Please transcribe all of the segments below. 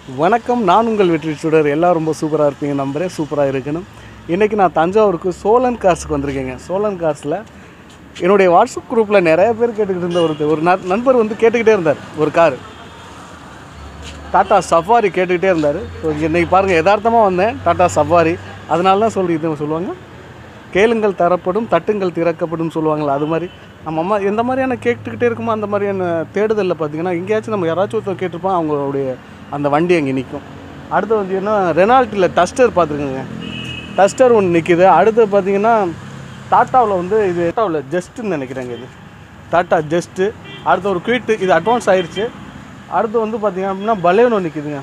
வணக்கம் நான் உங்கள் வெற்றி சுடர் எல்லாம் ரொம்ப சூப்பராக இருப்பீங்க நம்புறேன் சூப்பராக இருக்கணும் இன்றைக்கி நான் தஞ்சாவூருக்கு சோழன் கார்ஸுக்கு வந்திருக்கேங்க சோழன் கார்ஸில் என்னுடைய வாட்ஸ்அப் குரூப்பில் நிறைய பேர் கேட்டுக்கிட்டு இருந்த ஒரு ஒரு ந- நண்பர் வந்து கேட்டுக்கிட்டே இருந்தார் ஒரு கார் டாட்டா சஃபாரி கேட்டுக்கிட்டே இருந்தார் ஸோ இன்றைக்கி பாருங்கள் யதார்த்தமாக வந்தேன் டாட்டா சஃபாரி அதனால தான் சொல்லி இது சொல்லுவாங்க கேளுங்கள் தரப்படும் தட்டுங்கள் திறக்கப்படும் சொல்லுவாங்களா அது மாதிரி நம்ம அம்மா எந்த மாதிரியான கேட்டுக்கிட்டே இருக்குமோ அந்த மாதிரியான தேடுதலில் பார்த்தீங்கன்னா எங்கேயாச்சும் நம்ம யாராச்சும் ஒருத்தர் கேட்டிருப்போம் அவங்களுடைய அந்த வண்டி அங்கே நிற்கும் அடுத்து வந்து என்ன ரெனால்ட்டில் டஸ்டர் பார்த்துருக்குங்க டஸ்டர் ஒன்று நிற்கிது அடுத்து பார்த்தீங்கன்னா டாட்டாவில் வந்து இது டாட்டாவில் ஜஸ்ட்டுன்னு நினைக்கிறேங்க இது டாட்டா ஜஸ்ட்டு அடுத்து ஒரு குயிட்டு இது அட்வான்ஸ் ஆயிடுச்சு அடுத்து வந்து பார்த்தீங்க அப்படின்னா பலேனோ நிற்கிதுங்க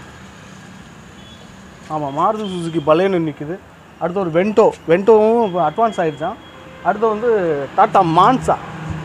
ஆமாம் மாருதி சுசுகி பலேனோ நிற்கிது அடுத்து ஒரு வென்டோ வென்டோவும் அட்வான்ஸ் ஆயிடுச்சான் அடுத்து வந்து டாட்டா மான்சா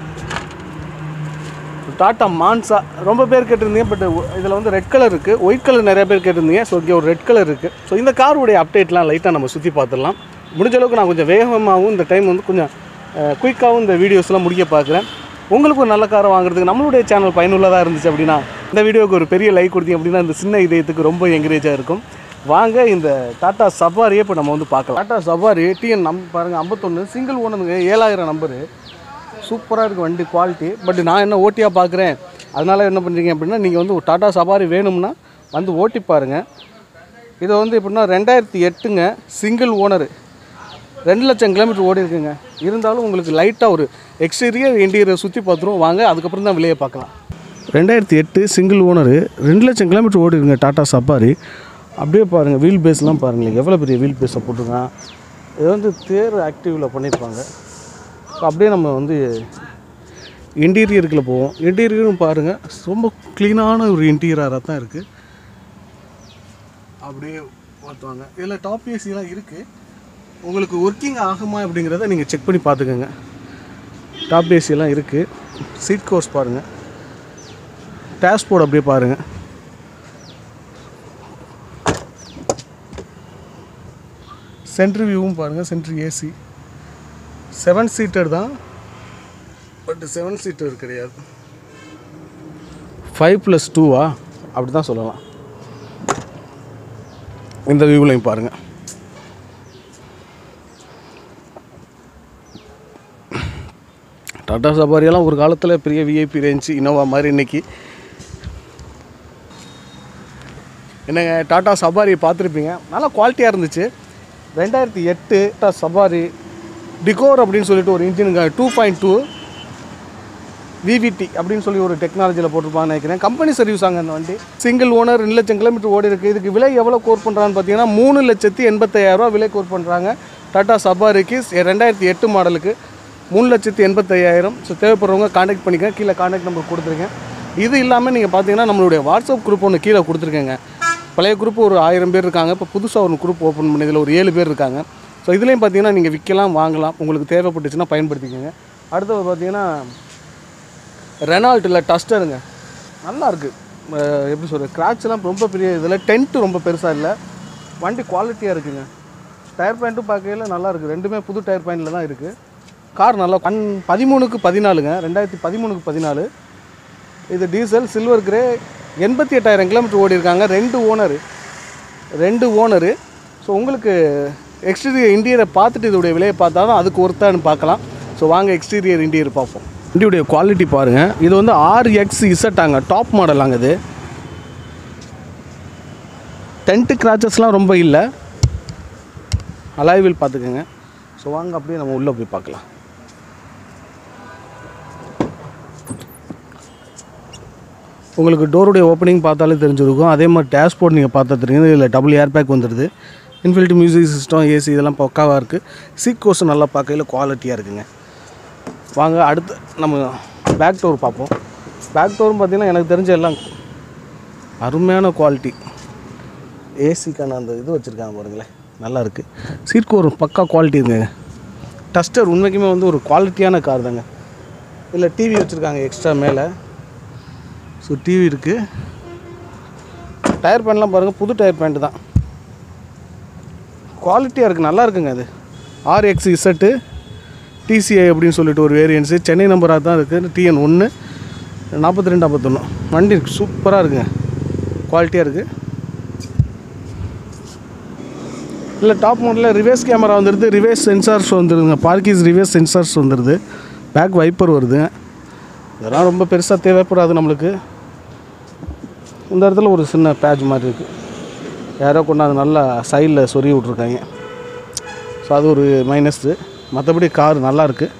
டாட்டா மான்சா ரொம்ப பேர் கேட்டிருந்தீங்க பட் இதில் வந்து ரெட் கலர் இருக்குது ஒயிட் கலர் நிறைய பேர் கேட்டிருந்தீங்க ஸோ இங்கே ஒரு ரெட் கலர் இருக்குது ஸோ இந்த காருடைய அப்டேட்லாம் லைட்டாக நம்ம சுற்றி பார்த்துடலாம் முடிஞ்ச அளவுக்கு நான் கொஞ்சம் வேகமாகவும் இந்த டைம் வந்து கொஞ்சம் குயிக்காகவும் இந்த வீடியோஸ்லாம் முடிக்க பார்க்குறேன் உங்களுக்கு ஒரு நல்ல காரை வாங்குறதுக்கு நம்மளுடைய சேனல் பயனுள்ளதாக இருந்துச்சு அப்படின்னா இந்த வீடியோக்கு ஒரு பெரிய லைக் கொடுத்தீங்க அப்படின்னா இந்த சின்ன இதயத்துக்கு ரொம்ப என்கரேஜாக இருக்கும் வாங்க இந்த டாட்டா சஃபாரியே இப்போ நம்ம வந்து பார்க்கலாம் டாட்டா சஃபாரி டிஎன் நம் பாருங்கள் ஐம்பத்தொன்று சிங்கிள் ஓனருங்க ஏழாயிரம் நம்பரு சூப்பராக இருக்குது வண்டி குவாலிட்டி பட் நான் என்ன ஓட்டியாக பார்க்குறேன் அதனால் என்ன பண்ணுறீங்க அப்படின்னா நீங்கள் வந்து ஒரு டாட்டா சஃபாரி வேணும்னா வந்து ஓட்டி பாருங்கள் இது வந்து எப்படின்னா ரெண்டாயிரத்தி எட்டுங்க சிங்கிள் ஓனரு ரெண்டு லட்சம் கிலோமீட்டர் ஓடி இருக்குங்க இருந்தாலும் உங்களுக்கு லைட்டாக ஒரு எக்ஸ்டீரியர் இன்டீரியர் சுற்றி பார்த்துருவோம் வாங்க அதுக்கப்புறம் தான் விலையை பார்க்கலாம் ரெண்டாயிரத்தி எட்டு சிங்கிள் ஓனரு ரெண்டு லட்சம் கிலோமீட்டர் ஓடி இருக்குங்க டாட்டா சஃபாரி அப்படியே பாருங்கள் வீல் பேஸ்லாம் பாருங்களேன் எவ்வளோ பெரிய வீல் பேஸை போட்டிருக்கான் இது வந்து தேர் ஆக்டிவில் பண்ணியிருப்பாங்க ஸோ அப்படியே நம்ம வந்து இன்டீரியருக்குள்ள போவோம் இன்டீரியரும் பாருங்கள் ரொம்ப க்ளீனான ஒரு இன்டீரியராக தான் இருக்குது அப்படியே பார்த்துவாங்க இதில் டாப் ஏசிலாம் இருக்குது உங்களுக்கு ஒர்க்கிங் ஆகுமா அப்படிங்கிறத நீங்கள் செக் பண்ணி பார்த்துக்கோங்க டாப் ஏசிலாம் இருக்குது சீட் கோர்ஸ் பாருங்கள் டேஷ்போர்ட் அப்படியே பாருங்கள் சென்ட்ரி வியூவும் பாருங்கள் சென்ட்ரி ஏசி செவன் சீட்டர் தான் பட் செவன் சீட்டர் கிடையாது ஃபைவ் ப்ளஸ் டூவா அப்படி தான் சொல்லலாம் இந்த வியூலையும் பாருங்கள் டாடா சஃபாரியெல்லாம் ஒரு காலத்தில் பெரிய விஐபி ரேஞ்சு இனோவா மாதிரி இன்னைக்கு என்னங்க டாடா சஃபாரி பார்த்துருப்பீங்க நல்லா குவாலிட்டியாக இருந்துச்சு ரெண்டாயிரத்தி எட்டு டாடா சஃபாரி டிகோர் அப்படின்னு சொல்லிட்டு ஒரு இன்ஜினுங்க டூ பாயிண்ட் டூ விவிடி அப்படின்னு சொல்லி ஒரு டெக்னாலஜியில் போட்டிருப்பாங்கன்னு நினைக்கிறேன் கம்பெனி சர்வீஸ் ஆங்க அந்த வண்டி சிங்கிள் ஓனர் ரெண்டு லட்சம் கிலோமீட்டர் ஓடி இருக்குது இதுக்கு விலை எவ்வளோ கோர் பண்ணுறான்னு பார்த்தீங்கன்னா மூணு லட்சத்தி எண்பத்தையாயிரரூவா விலை கோர் பண்ணுறாங்க டாடா சஃபாரிக்கு ரெண்டாயிரத்தி எட்டு மாடலுக்கு மூணு லட்சத்தி எண்பத்தையாயிரம் ஸோ தேவைப்படுறவங்க காண்டாக்ட் பண்ணிக்க கீழே காண்டாக்ட் நம்பர் கொடுத்துருக்கேன் இது இல்லாமல் நீங்கள் பார்த்தீங்கன்னா நம்மளுடைய வாட்ஸ்அப் குரூப் ஒன்று கீழே கொடுத்துருக்கேங்க பழைய குரூப் ஒரு ஆயிரம் பேர் இருக்காங்க இப்போ புதுசாக ஒரு குரூப் ஓப்பன் பண்ணி இதில் ஒரு ஏழு பேர் இருக்காங்க ஸோ இதுலேயும் பார்த்தீங்கன்னா நீங்கள் விற்கலாம் வாங்கலாம் உங்களுக்கு தேவைப்பட்டுச்சுன்னா பயன்படுத்திக்கோங்க அடுத்தது பார்த்தீங்கன்னா ரெனால்ட்டில் டஸ்டருங்க நல்லா இருக்குது அஹ் எப்படி சொல்கிறது கிராட்ச்லாம் ரொம்ப பெரிய இதில் டென்ட்டு ரொம்ப பெருசாக இல்லை வண்டி குவாலிட்டியாக இருக்குங்க டயர் பாயிண்ட்டும் பார்க்கையில் நல்லா இருக்குது ரெண்டுமே புது டயர் பாயிண்டில் தான் இருக்குது கார் நல்லா பன் பதிமூணுக்கு பதினாலுங்க ரெண்டாயிரத்தி பதிமூணுக்கு பதினாலு இது டீசல் சில்வர் கிரே எண்பத்தி எட்டாயிரம் கிலோமீட்டர் ஓடி இருக்காங்க ரெண்டு ஓனரு ரெண்டு ஓனரு ஸோ உங்களுக்கு எக்ஸ்டீரியர் இன்டீரியரை பார்த்துட்டு இதோடைய விலையை பார்த்தா தான் அதுக்கு ஒருத்தான்னு பார்க்கலாம் ஸோ வாங்க எக்ஸ்டீரியர் இன்டீரியர் பார்ப்போம் வண்டியுடைய குவாலிட்டி பாருங்கள் இது வந்து ஆர் எக்ஸ் இசட்டாங்க டாப் மாடலாங்க இது டென்ட்டு கிராச்சஸ்லாம் ரொம்ப இல்லை அலாய்வில் பார்த்துக்கோங்க ஸோ வாங்க அப்படியே நம்ம உள்ளே போய் பார்க்கலாம் உங்களுக்கு டோருடைய ஓப்பனிங் பார்த்தாலே தெரிஞ்சிருக்கும் அதே மாதிரி டேஷ்போர்ட் நீங்கள் பார்த்தா தெரியும் இதில் டபுள் ஏர் பேக் வந்துடுது இன்ஃபில்ட் மியூசிக் சிஸ்டம் ஏசி இதெல்லாம் பக்காவாக இருக்குது சீட் கோர்ஸும் நல்லா பார்க்கையில் குவாலிட்டியாக இருக்குங்க வாங்க அடுத்து நம்ம பேக் டோர் பார்ப்போம் பேக் டோரும் பார்த்தீங்கன்னா எனக்கு தெரிஞ்ச எல்லாம் அருமையான குவாலிட்டி ஏசிக்கான அந்த இது வச்சுருக்காங்க பாருங்களேன் நல்லா இருக்குது சீட் கோர் பக்கா குவாலிட்டி இருக்குங்க டஸ்டர் உண்மைக்குமே வந்து ஒரு குவாலிட்டியான கார் தாங்க இதில் டிவி வச்சுருக்காங்க எக்ஸ்ட்ரா மேலே ஸோ டிவி இருக்குது டயர் பேண்ட்லாம் பாருங்கள் புது டயர் பேண்ட் தான் குவாலிட்டியாக இருக்குது நல்லா இருக்குங்க அது ஆர்எக்ஸ் இசட்டு டிசிஐ அப்படின்னு சொல்லிட்டு ஒரு வேரியன்ஸு சென்னை நம்பராக தான் இருக்குது டிஎன் ஒன்று நாற்பத்தி ரெண்டு ஐம்பத்தொன்று வண்டி சூப்பராக இருக்குங்க குவாலிட்டியாக இருக்குது இல்லை டாப் மாடலில் ரிவர்ஸ் கேமரா வந்துடுது ரிவர்ஸ் சென்சார்ஸ் வந்துடுதுங்க பார்க்கிஸ் ரிவர்ஸ் சென்சார்ஸ் வந்துடுது பேக் வைப்பர் வருது இதெல்லாம் ரொம்ப பெருசாக தேவைப்படாது நம்மளுக்கு இந்த இடத்துல ஒரு சின்ன பேட்ச் மாதிரி இருக்குது யாரோ கொண்டாந்து நல்லா சைடில் சொருகி விட்ருக்காங்க ஸோ அது ஒரு மைனஸ்ஸு மற்றபடி கார் நல்லா இருக்குது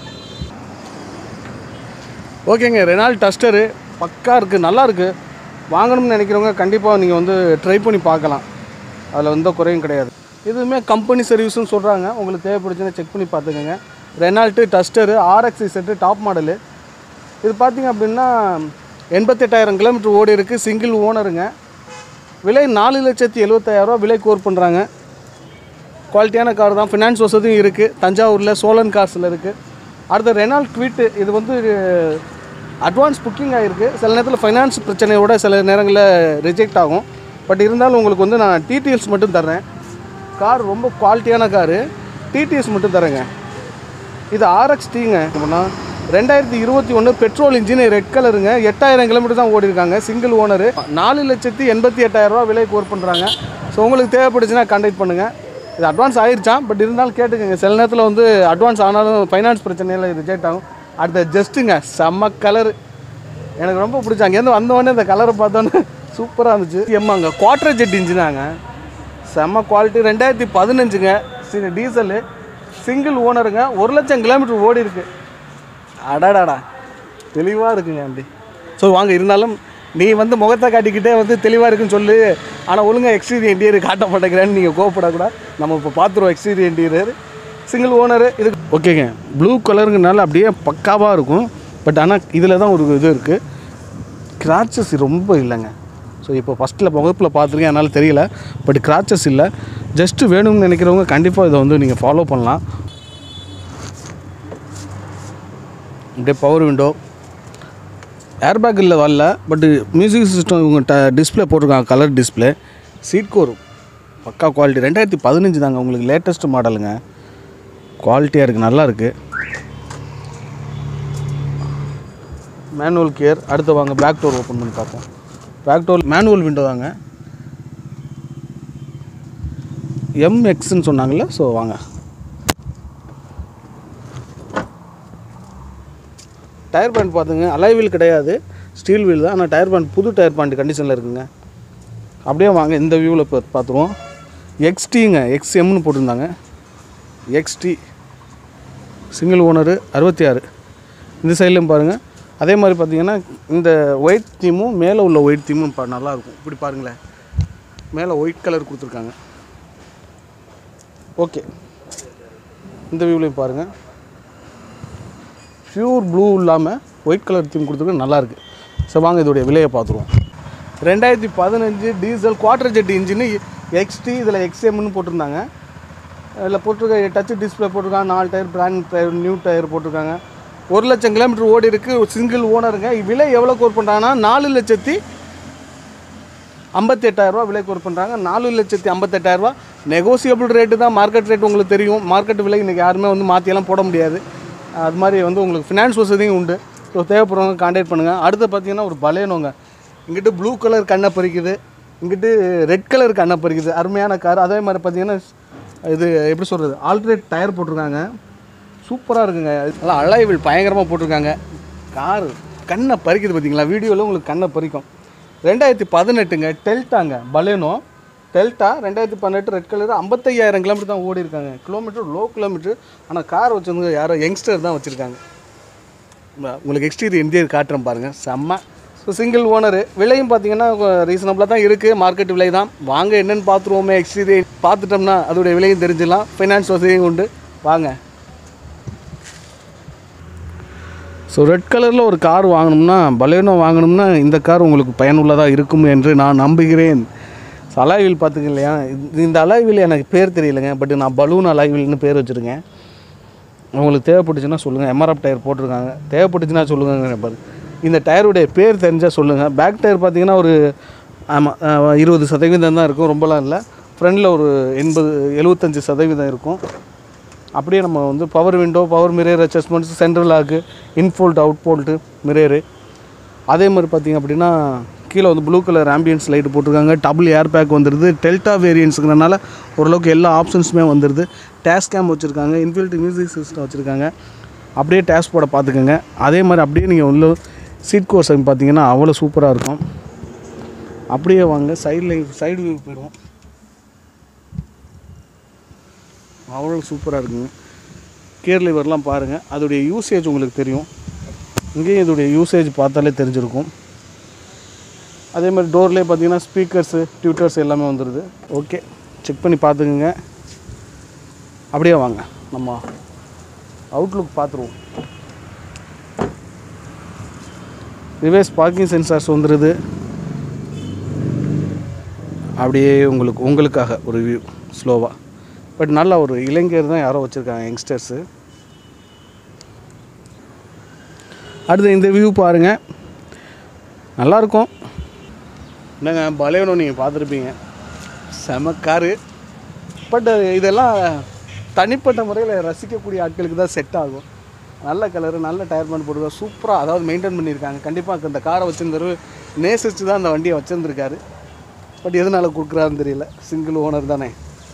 ஓகேங்க ரெனால் டஸ்டரு பக்கா இருக்குது நல்லா இருக்குது வாங்கணும்னு நினைக்கிறவங்க கண்டிப்பாக நீங்கள் வந்து ட்ரை பண்ணி பார்க்கலாம் அதில் எந்த குறையும் கிடையாது இதுவுமே கம்பெனி சர்வீஸ்னு சொல்கிறாங்க உங்களுக்கு தேவைப்படுச்சுன்னா செக் பண்ணி பார்த்துக்கோங்க ரெனால்ட்டு டஸ்டரு ஆர்எக்ஸி செட்டு டாப் மாடலு இது பார்த்தீங்க அப்படின்னா எண்பத்தெட்டாயிரம் கிலோமீட்டர் ஓடி இருக்குது சிங்கிள் ஓனருங்க விலை நாலு லட்சத்தி எழுபத்தாயிரரூவா விலை கோர் பண்ணுறாங்க குவாலிட்டியான கார் தான் ஃபினான்ஸ் வசதியும் இருக்குது தஞ்சாவூரில் சோழன் காசில் இருக்குது அடுத்து ரெனால்ட் ட்வீட்டு இது வந்து அட்வான்ஸ் புக்கிங் ஆகிருக்கு சில நேரத்தில் ஃபைனான்ஸ் பிரச்சனையோட சில நேரங்களில் ரிஜெக்ட் ஆகும் பட் இருந்தாலும் உங்களுக்கு வந்து நான் டிடிஎல்ஸ் மட்டும் தர்றேன் கார் ரொம்ப குவாலிட்டியான காரு டிடிஎஸ் மட்டும் தரேங்க இது ஆர்எக்ஸ் டீங்க அப்படின்னா ரெண்டாயிரத்தி இருபத்தி ஒன்று பெட்ரோல் இன்ஜின் ரெட் கலருங்க எட்டாயிரம் கிலோமீட்டர் தான் ஓடி இருக்காங்க சிங்கிள் ஓனரு நாலு லட்சத்தி எண்பத்தி எட்டாயிரரூவா விலை கோர் பண்ணுறாங்க ஸோ உங்களுக்கு தேவைப்படுச்சுன்னா கான்டாக்ட் பண்ணுங்கள் இது அட்வான்ஸ் ஆயிருச்சான் பட் இருந்தாலும் கேட்டுக்கோங்க சில நேரத்தில் வந்து அட்வான்ஸ் ஆனாலும் ஃபைனான்ஸ் பிரச்சனையில் ரிஜெக்ட் ஆகும் அடுத்த ஜஸ்ட்டுங்க செம்ம கலரு எனக்கு ரொம்ப பிடிச்சி அங்கேருந்து வந்தவொடனே இந்த கலரை பார்த்தோன்னே சூப்பராக இருந்துச்சு எம்மாங்க குவார்டர் ஜெட் இன்ஜினாங்க செம்ம குவாலிட்டி ரெண்டாயிரத்தி பதினஞ்சுங்க சரி டீசலு சிங்கிள் ஓனருங்க ஒரு லட்சம் கிலோமீட்டர் ஓடி இருக்கு அடாடாடா தெளிவாக இருக்குங்க அப்படி ஸோ வாங்க இருந்தாலும் நீ வந்து முகத்தை காட்டிக்கிட்டே வந்து தெளிவாக இருக்குன்னு சொல்லு ஆனால் ஒழுங்காக எக்ஸ்டீரியர் இன்டீரியர் காட்ட மாட்டேங்கிறேன்னு நீங்கள் கோவப்படக்கூடாது நம்ம இப்போ பார்த்துருவோம் எக்ஸ்டீரியர் இன்டீரியர் சிங்கிள் ஓனரு இது ஓகேங்க ப்ளூ கலருங்கனால அப்படியே பக்காவாக இருக்கும் பட் ஆனால் இதில் தான் ஒரு இது இருக்குது கிராச்சஸ் ரொம்ப இல்லைங்க ஸோ இப்போ ஃபஸ்ட்டில் வகுப்பில் பார்த்துருக்கேன் அதனால் தெரியல பட் கிராச்சஸ் இல்லை ஜஸ்ட்டு வேணும்னு நினைக்கிறவங்க கண்டிப்பாக இதை வந்து நீங்கள் ஃபாலோ பண்ணலாம் இப்படியே பவர் விண்டோ ஏர்பேக் இல்லை வரல பட்டு மியூசிக் சிஸ்டம் இவங்க ட டிஸ்பிளே போட்டிருக்காங்க கலர் டிஸ்பிளே சீட் கோர் பக்கா குவாலிட்டி ரெண்டாயிரத்தி பதினஞ்சு தாங்க உங்களுக்கு லேட்டஸ்ட் மாடலுங்க குவாலிட்டியாக இருக்குது நல்லா இருக்குது மேனுவல் கியர் அடுத்து வாங்க பேக் டோர் ஓப்பன் பண்ணி பார்ப்போம் பேக் டோர் மேனுவல் விண்டோ தாங்க எம்எக்ஸ்ன்னு சொன்னாங்கல்ல ஸோ வாங்க டயர் பேண்ட் பார்த்துங்க அலாய் வீல் கிடையாது ஸ்டீல் வீல் தான் ஆனால் டயர் பேண்ட் புது டயர் பேண்ட் கண்டிஷனில் இருக்குங்க அப்படியே வாங்க இந்த வியூவில் இப்போ பார்த்துருவோம் எக்ஸ்டிங்க எக்ஸ்எம்னு போட்டிருந்தாங்க எக்ஸ்டி சிங்கிள் ஓனரு அறுபத்தி ஆறு இந்த சைட்லையும் பாருங்கள் அதே மாதிரி பார்த்தீங்கன்னா இந்த ஒயிட் தீமும் மேலே உள்ள ஒயிட் தீமும் பா நல்லாயிருக்கும் இப்படி பாருங்களேன் மேலே ஒயிட் கலர் கொடுத்துருக்காங்க ஓகே இந்த வியூலையும் பாருங்கள் பியூர் ப்ளூ இல்லாமல் ஒயிட் கலர் தீம் கொடுத்துருக்கு நல்லாயிருக்கு ஸோ வாங்க இதோடைய விலையை பார்த்துருவோம் ரெண்டாயிரத்தி பதினஞ்சு diesel quarter jet engine XT இதில் எக்ஸ்எம்னு போட்டிருந்தாங்க இதில் போட்டிருக்க டச் டிஸ்பிளே போட்டிருக்காங்க நாலு tyre brand tyre new tyre போட்டிருக்காங்க ஒரு லட்சம் கிலோமீட்டர் ஓடி இருக்குது சிங்கிள் ஓனருங்க விலை எவ்வளோ கோர் பண்ணுறாங்கன்னா நாலு லட்சத்தி ஐம்பத்தெட்டாயிரரூவா விலை கோர் பண்ணுறாங்க நாலு லட்சத்தி ஐம்பத்தெட்டாயிரரூவா நெகோசியபிள் ரேட்டு தான் மார்க்கெட் ரேட் உங்களுக்கு தெரியும் மார்க்கெட் விலை இன்றைக்கி யாருமே வந்து மாற்றியெல்லாம் போட முடியாது அது மாதிரி வந்து உங்களுக்கு ஃபினான்ஸ் வசதியும் உண்டு ஸோ தேவைப்படுறவங்க கான்டாக்ட் பண்ணுங்கள் அடுத்து பார்த்தீங்கன்னா ஒரு பலேனோங்க இங்கிட்டு ப்ளூ கலர் கண்ணை பறிக்குது இங்கிட்டு ரெட் கலர் கண்ணை பறிக்குது அருமையான கார் அதே மாதிரி பார்த்தீங்கன்னா இது எப்படி சொல்கிறது ஆல்ட்ரேட் டயர் போட்டிருக்காங்க சூப்பராக இருக்குங்க நல்லா அலைவில் பயங்கரமாக போட்டிருக்காங்க கார் கண்ணை பறிக்குது பார்த்தீங்களா வீடியோவில் உங்களுக்கு கண்ணை பறிக்கும் ரெண்டாயிரத்தி பதினெட்டுங்க டெல்டாங்க பலேனோ டெல்டா ரெண்டாயிரத்தி பதினெட்டு ரெட் கலர் ஐம்பத்தையாயிரம் கிலோமீட்டர் தான் ஓடி இருக்காங்க கிலோமீட்டர் லோ கிலோமீட்டர் ஆனால் கார் வச்சிருந்தது யாரோ யங்ஸ்டர் தான் வச்சுருக்காங்க உங்களுக்கு எக்ஸ்டீரியர் இந்தியர் காட்டுறேன் பாருங்கள் செம்ம ஸோ சிங்கிள் ஓனரு விலையும் பார்த்தீங்கன்னா ரீசனபிளாக தான் இருக்குது மார்க்கெட் விலை தான் வாங்க என்னென்னு பார்த்துருவோமே எக்ஸ்டீரியர் பார்த்துட்டோம்னா அதோடைய விலையும் தெரிஞ்சிடலாம் ஃபைனான்ஸ் வசதியும் உண்டு வாங்க ஸோ ரெட் கலரில் ஒரு கார் வாங்கணும்னா பலேனோ வாங்கணும்னா இந்த கார் உங்களுக்கு பயனுள்ளதாக இருக்கும் என்று நான் நம்புகிறேன் ஸோ அலாய்வில் பார்த்துக்க இல்லையா இது- இந்த அலாய்வில் எனக்கு பேர் தெரியலைங்க பட் நான் பலூன் அலாய்வில்னு பேர் வச்சுருக்கேன் உங்களுக்கு தேவைப்பட்டுச்சுன்னா சொல்லுங்கள் எம்ஆர்எஃப் டயர் போட்டிருக்காங்க தேவைப்பட்டுச்சுன்னா சொல்லுங்க பாரு இந்த டயருடைய பேர் தெரிஞ்சால் சொல்லுங்கள் பேக் டயர் பார்த்தீங்கன்னா ஒரு ஆமாம் இருபது சதவீதம் தான் இருக்கும் ரொம்பலாம் இல்லை ஃப்ரண்டில் ஒரு எண்பது எழுபத்தஞ்சி சதவீதம் இருக்கும் அப்படியே நம்ம வந்து power window power mirror adjustments central lock in fold out fold mirror அதே மாதிரி பார்த்திங்க அப்படின்னா கீழே வந்து ப்ளூ கலர் ஆம்பியன்ஸ் லைட் போட்டிருக்காங்க டபுள் ஏர் பேக் வந்துடுது டெல்டா வேரியன்ஸுங்கிறனால ஓரளவுக்கு எல்லா ஆப்ஷன்ஸுமே வந்துடுது டேஸ் கேம் வச்சுருக்காங்க இன்ஃபில்ட் மியூசிக் சிஸ்டம் வச்சுருக்காங்க அப்படியே டேஸ் போட பார்த்துக்கோங்க அதே மாதிரி அப்படியே நீங்கள் உள்ள சீட் கோர்ஸ் பார்த்தீங்கன்னா அவ்வளோ சூப்பராக இருக்கும் அப்படியே வாங்க சைடில் சைடு வியூ போயிடுவோம் அவ்வளோ சூப்பராக இருக்குங்க கியர் லிவர்லாம் பாருங்கள் அதோடைய யூசேஜ் உங்களுக்கு தெரியும் இங்கேயும் இதோடைய யூசேஜ் பார்த்தாலே தெரிஞ்சிருக்கும் அதே மாதிரி டோர்லேயே பார்த்தீங்கன்னா ஸ்பீக்கர்ஸு டியூட்டர்ஸ் எல்லாமே வந்துடுது ஓகே செக் பண்ணி பார்த்துக்குங்க அப்படியே வாங்க நம்ம அவுட்லுக் பார்த்துருவோம் ரிவேஸ் பார்க்கிங் சென்சார்ஸ் வந்துடுது அப்படியே உங்களுக்கு உங்களுக்காக ஒரு வியூ ஸ்லோவாக பட் நல்ல ஒரு இளைஞர் தான் யாரோ வச்சுருக்காங்க யங்ஸ்டர்ஸு அடுத்து இந்த வியூ பாருங்கள் நல்லாயிருக்கும் என்னங்க பலேனோ நீங்கள் பார்த்துருப்பீங்க செம காரு பட் இதெல்லாம் தனிப்பட்ட முறையில் ரசிக்கக்கூடிய ஆட்களுக்கு தான் செட் ஆகும் நல்ல கலரு நல்ல டயர் பேண்ட் போட்டுருக்கா சூப்பராக அதாவது மெயின்டைன் பண்ணியிருக்காங்க கண்டிப்பாக இந்த காரை வச்சிருந்தாரு நேசிச்சு தான் அந்த வண்டியை வச்சுருந்துருக்காரு பட் எதனால் கொடுக்குறாருன்னு தெரியல சிங்கிள் ஓனர் தானே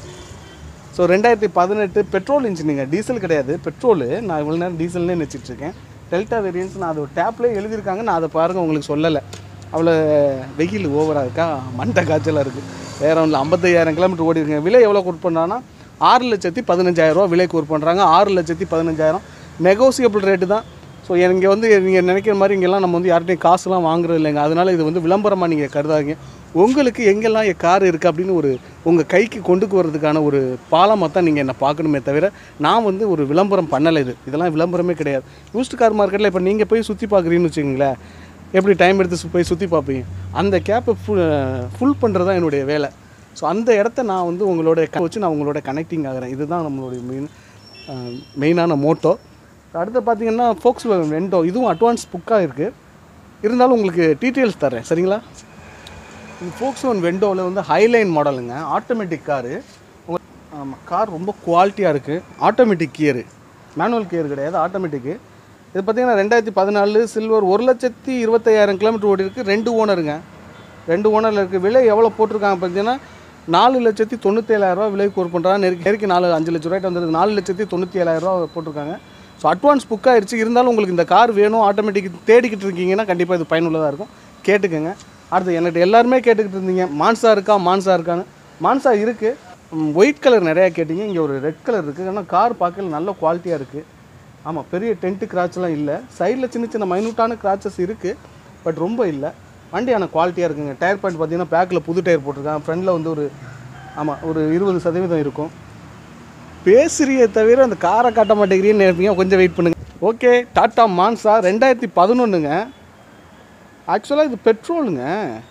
ஸோ ரெண்டாயிரத்தி பதினெட்டு பெட்ரோல் இன்ஜினுங்க டீசல் கிடையாது பெட்ரோலு நான் இவ்வளோ நேரம் டீசல்னே நினச்சிட்ருக்கேன் டெல்டா வேரியன்ஸ் நான் அதை டேப்லேயே எழுதியிருக்காங்க நான் அதை பாருங்கள் உங்களுக்கு சொல்லலை அவ்வளோ வெயில் ஓவராக இருக்கா மண்டை காய்ச்சலாக இருக்குது வேற ஒன்றும் ஐம்பத்தையாயிரம் கிலோமீட்டர் ஓடி இருக்குங்க விலை எவ்வளோ கொடுத்து பண்ணுறாங்கன்னா ஆறு லட்சத்தி பதினஞ்சாயிரரூவா விலை கொடுத்து பண்ணுறாங்க ஆறு லட்சத்தி பதினஞ்சாயிரம் நெகோசியபிள் ரேட்டு தான் ஸோ இங்கே வந்து நீங்கள் நினைக்கிற மாதிரி இங்கெல்லாம் நம்ம வந்து யார்கிட்டையும் காசுலாம் வாங்குறது இல்லைங்க அதனால் இது வந்து விளம்பரமாக நீங்கள் கருதாதீங்க உங்களுக்கு எங்கெல்லாம் என் கார் இருக்குது அப்படின்னு ஒரு உங்கள் கைக்கு கொண்டு வரதுக்கான ஒரு பாலமாக தான் நீங்கள் என்னை பார்க்கணுமே தவிர நான் வந்து ஒரு விளம்பரம் பண்ணலை இது இதெல்லாம் விளம்பரமே கிடையாது யூஸ்டு கார் மார்க்கெட்டில் இப்போ நீங்கள் போய் சுற்றி பார்க்குறீங்கன்னு வச்சுக்கோங்களேன் எப்படி டைம் எடுத்து சு- போய் சுற்றி பார்ப்பீங்க அந்த கேப்பை ஃபுல் ஃபுல் பண்ணுறது தான் என்னுடைய வேலை ஸோ அந்த இடத்த நான் வந்து உங்களோட க- வச்சு நான் உங்களோட கனெக்டிங் ஆகிறேன் இதுதான் நம்மளுடைய மெயின் மெயினான மோட்டோ அடுத்து பார்த்தீங்கன்னா ஃபோக்ஸ் வெண்டோ இதுவும் அட்வான்ஸ் புக்காக இருக்குது இருந்தாலும் உங்களுக்கு டீட்டெயில்ஸ் தரேன் சரிங்களா இது ஃபோக்ஸ் ஒன் வெண்டோவில் வந்து ஹைலைன் மாடலுங்க ஆட்டோமேட்டிக் காரு ஆமாம் கார் ரொம்ப குவாலிட்டியாக இருக்குது ஆட்டோமேட்டிக் கியரு மேனுவல் கியர் கிடையாது ஆட்டோமேட்டிக்கு இது பார்த்தீங்கன்னா ரெண்டாயிரத்தி பதினாலு சில்வர் ஒரு லட்சத்தி இருபத்தையாயிரம் கிலோமீட்டர் ஓடி இருக்குது ரெண்டு ஓனருங்க ரெண்டு ஓனரில் இருக்குது விலை எவ்வளோ போட்டிருக்காங்க பார்த்தீங்கன்னா நாலு லட்சத்தி தொண்ணூற்றேழாயிரரூவா விலை கோர் பண்ணுறாங்க நெருக்கி நெருக்கி நாலு அஞ்சு லட்ச ரூபாய்ட்டு வந்திருக்கு நாலு லட்சத்தி தொண்ணூற்றி ஏழாயிரரூவா போட்டிருக்காங்க ஸோ அட்வான்ஸ் புக் ஆயிடுச்சு இருந்தாலும் உங்களுக்கு இந்த கார் வேணும் ஆட்டோமேட்டிக் தேடிக்கிட்டு இருக்கீங்கன்னா கண்டிப்பாக இது பயனுள்ளதாக இருக்கும் கேட்டுக்கோங்க அடுத்து என்கிட்ட எல்லாருமே கேட்டுக்கிட்டு இருந்தீங்க மான்சா இருக்கா மான்சா இருக்கான்னு மான்சா இருக்குது ஒயிட் கலர் நிறையா கேட்டிங்க இங்கே ஒரு ரெட் கலர் இருக்குது ஆனால் கார் பார்க்கல நல்ல குவாலிட்டியாக இருக்குது ஆமாம் பெரிய டென்ட்டு கிராச்லாம் இல்லை சைடில் சின்ன சின்ன மைனூட்டான கிராச்சஸ் இருக்குது பட் ரொம்ப இல்லை வண்டியான குவாலிட்டியாக இருக்குங்க டயர் பாயிண்ட் பார்த்தீங்கன்னா பேக்கில் புது டயர் போட்டிருக்காங்க ஃப்ரண்டில் வந்து ஒரு ஆமாம் ஒரு இருபது சதவீதம் இருக்கும் பேசுறியே தவிர அந்த காரை காட்ட மாட்டேங்கிறீன்னு நினைப்பீங்க கொஞ்சம் வெயிட் பண்ணுங்க ஓகே டாட்டா மான்சா ரெண்டாயிரத்தி பதினொன்றுங்க ஆக்சுவலாக இது பெட்ரோலுங்க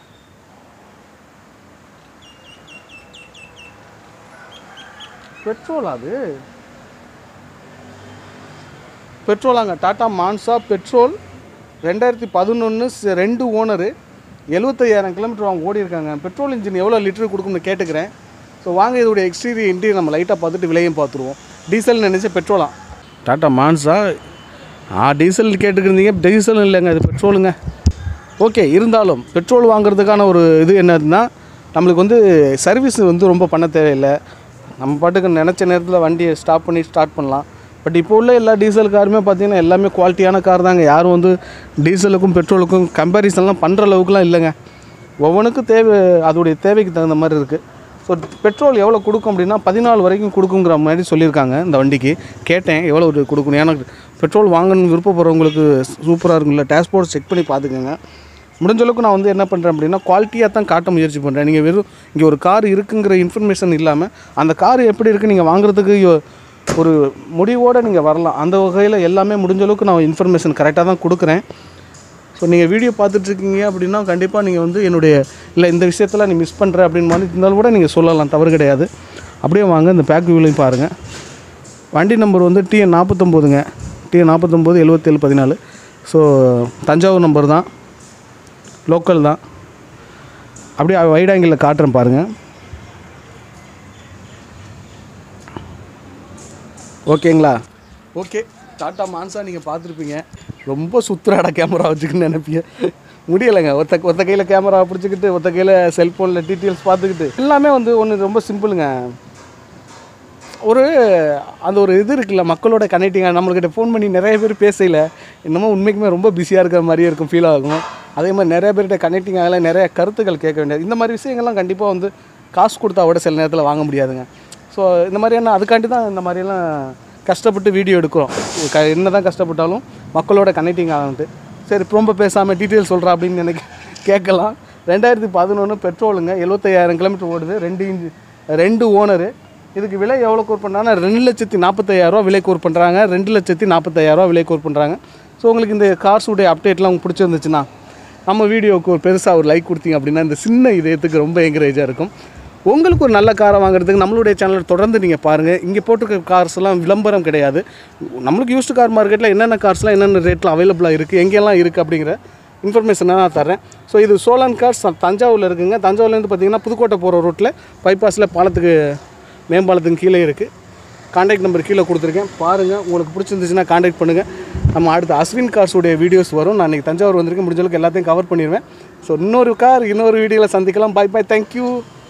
பெட்ரோலா அது பெட்ரோலாங்க டாட்டா மான்சா பெட்ரோல் ரெண்டாயிரத்தி பதினொன்று ரெண்டு ஓனரு எழுபத்தையாயிரம் கிலோமீட்டர் அவங்க ஓடி இருக்காங்க பெட்ரோல் இன்ஜின் எவ்வளோ லிட்டர் கொடுக்கும்னு கேட்டுக்கிறேன் ஸோ வாங்க இதோடைய எக்ஸ்டீரியர் இன்டீரியர் நம்ம லைட்டாக பார்த்துட்டு விலையும் பார்த்துருவோம் டீசல் நினச்சி பெட்ரோலா டாட்டா மான்சா ஆ டீசல் கேட்டுக்கிறீங்க டீசல் இல்லைங்க இது பெட்ரோலுங்க ஓகே இருந்தாலும் பெட்ரோல் வாங்குறதுக்கான ஒரு இது என்னதுன்னா நம்மளுக்கு வந்து சர்வீஸ் வந்து ரொம்ப பண்ண தேவையில்லை நம்ம பாட்டுக்கு நினச்ச நேரத்தில் வண்டியை ஸ்டாப் பண்ணி ஸ்டார்ட் பண்ணலாம் பட் இப்போ உள்ள எல்லா டீசல் காருமே பார்த்தீங்கன்னா எல்லாமே குவாலிட்டியான கார் தாங்க யாரும் வந்து டீசலுக்கும் பெட்ரோலுக்கும் கம்பேரிசன்லாம் பண்ணுற அளவுக்குலாம் இல்லைங்க ஒவ்வொன்றுக்கும் தேவை அதோடைய தேவைக்கு தகுந்த மாதிரி இருக்குது ஸோ பெட்ரோல் எவ்வளோ கொடுக்கும் அப்படின்னா பதினாலு வரைக்கும் கொடுக்குங்கிற மாதிரி சொல்லியிருக்காங்க இந்த வண்டிக்கு கேட்டேன் எவ்வளோ ஒரு கொடுக்கணும் ஏன்னா பெட்ரோல் வாங்கணும்னு விருப்பப்படுறவங்களுக்கு சூப்பராக இருக்கும்ல டேஷ்போர்ட் செக் பண்ணி பார்த்துக்கோங்க முடிஞ்ச அளவுக்கு நான் வந்து என்ன பண்ணுறேன் அப்படின்னா குவாலிட்டியாக தான் காட்ட முயற்சி பண்ணுறேன் நீங்கள் வெறும் இங்கே ஒரு கார் இருக்குங்கிற இன்ஃபர்மேஷன் இல்லாமல் அந்த கார் எப்படி இருக்குது நீங்கள் வாங்குறதுக்கு யோ- ஒரு முடிவோடு நீங்கள் வரலாம் அந்த வகையில் எல்லாமே முடிஞ்ச அளவுக்கு நான் இன்ஃபர்மேஷன் கரெக்டாக தான் கொடுக்குறேன் ஸோ நீங்கள் வீடியோ பார்த்துட்ருக்கீங்க அப்படின்னா கண்டிப்பாக நீங்கள் வந்து என்னுடைய இல்லை இந்த விஷயத்தில் நீ மிஸ் பண்ணுற அப்படின்னு மாதிரி இருந்தாலும் கூட நீங்கள் சொல்லலாம் தவறு கிடையாது அப்படியே வாங்க இந்த பேக் வியூலையும் பாருங்கள் வண்டி நம்பர் வந்து டிஎன் நாற்பத்தொம்போதுங்க டிஎன் நாற்பத்தொம்போது எழுபத்தேழு பதினாலு ஸோ தஞ்சாவூர் நம்பர் தான் லோக்கல் தான் அப்படியே வைட் ஆங்கிளில் காட்டுறேன் பாருங்கள் ஓகேங்களா ஓகே டாட்டா மான்சா நீங்கள் பார்த்துருப்பீங்க ரொம்ப சுத்துறாடா கேமரா வச்சுக்குன்னு நினைப்பீங்க முடியலைங்க ஒத்த ஒத்த கையில் கேமரா பிடிச்சிக்கிட்டு ஒத்த கையில் செல்ஃபோனில் டீட்டெயில்ஸ் பார்த்துக்கிட்டு எல்லாமே வந்து ஒன்று ரொம்ப சிம்பிளுங்க ஒரு அந்த ஒரு இது இருக்குல்ல மக்களோட கனெக்டிங்காக நம்மள்கிட்ட ஃபோன் பண்ணி நிறைய பேர் பேசல இன்னமும் உண்மைக்குமே ரொம்ப பிஸியாக இருக்கிற மாதிரியே இருக்கும் ஃபீல் ஆகும் அதே மாதிரி நிறைய பேர்கிட்ட கனெக்டிங் ஆகல நிறைய கருத்துக்கள் கேட்க வேண்டியது இந்த மாதிரி விஷயங்கள்லாம் கண்டிப்பாக வந்து காசு கொடுத்தா கூட சில நேரத்தில் வாங்க முடியாதுங்க ஸோ இந்த மாதிரியான அதுக்காண்டி தான் இந்த மாதிரியெல்லாம் கஷ்டப்பட்டு வீடியோ எடுக்கிறோம் க என்ன தான் கஷ்டப்பட்டாலும் மக்களோட கனெக்டிங் ஆகணுன்ட்டு சரி ரொம்ப பேசாமல் டீட்டெயில் சொல்கிறா அப்படின்னு எனக்கு கேட்கலாம் ரெண்டாயிரத்தி பதினொன்று பெட்ரோலுங்க எழுபத்தையாயிரம் கிலோமீட்டர் ஓடுது ரெண்டு இன்ஜி ரெண்டு ஓனரு இதுக்கு விலை எவ்வளோ கோர் பண்ணுறாங்கன்னா ரெண்டு லட்சத்தி நாற்பத்தையாயிரரூவா விலை கோர் பண்ணுறாங்க ரெண்டு லட்சத்தி நாற்பத்தையாயிரரூவா விலை கோர் பண்ணுறாங்க ஸோ உங்களுக்கு இந்த கார்ஸுடைய அப்டேட்லாம் உங்களுக்கு பிடிச்சிருந்துச்சுன்னா நம்ம வீடியோவுக்கு ஒரு பெருசாக ஒரு லைக் கொடுத்தீங்க அப்படின்னா இந்த சின்ன இதயத்துக்கு ரொம்ப என்கரேஜாக இருக்கும் உங்களுக்கு ஒரு நல்ல காரை வாங்குறதுக்கு நம்மளுடைய சேனலை தொடர்ந்து நீங்கள் பாருங்கள் இங்கே போட்டிருக்க கார்ஸ் எல்லாம் விளம்பரம் கிடையாது நம்மளுக்கு யூஸ்டு கார் மார்க்கெட்டில் என்னென்ன கார்ஸ்லாம் என்னென்ன ரேட்டில் அவைலபிளாக இருக்குது எங்கெல்லாம் இருக்குது அப்படிங்கிற இன்ஃபர்மேஷனை நான் தரேன் ஸோ இது சோலான் கார்ஸ் தஞ்சாவூரில் இருக்குங்க தஞ்சாவூர்லேருந்து பார்த்தீங்கன்னா புதுக்கோட்டை போகிற ரூட்டில் பைபாஸில் பாலத்துக்கு மேம்பாலத்துக்கு கீழே இருக்குது காண்டாக்ட் நம்பர் கீழே கொடுத்துருக்கேன் பாருங்கள் உங்களுக்கு பிடிச்சிருந்துச்சுன்னா காண்டாக்ட் பண்ணுங்கள் நம்ம அடுத்து அஸ்வின் கார்ஸுடைய வீடியோஸ் வரும் நான் இன்றைக்கி தஞ்சாவூர் வந்திருக்கேன் முடிஞ்ச அளவுக்கு எல்லாத்தையும் கவர் பண்ணிடுவேன் ஸோ இன்னொரு கார் இன்னொரு வீடியோவில் சந்திக்கலாம் பாய் பாய் தேங்க்யூ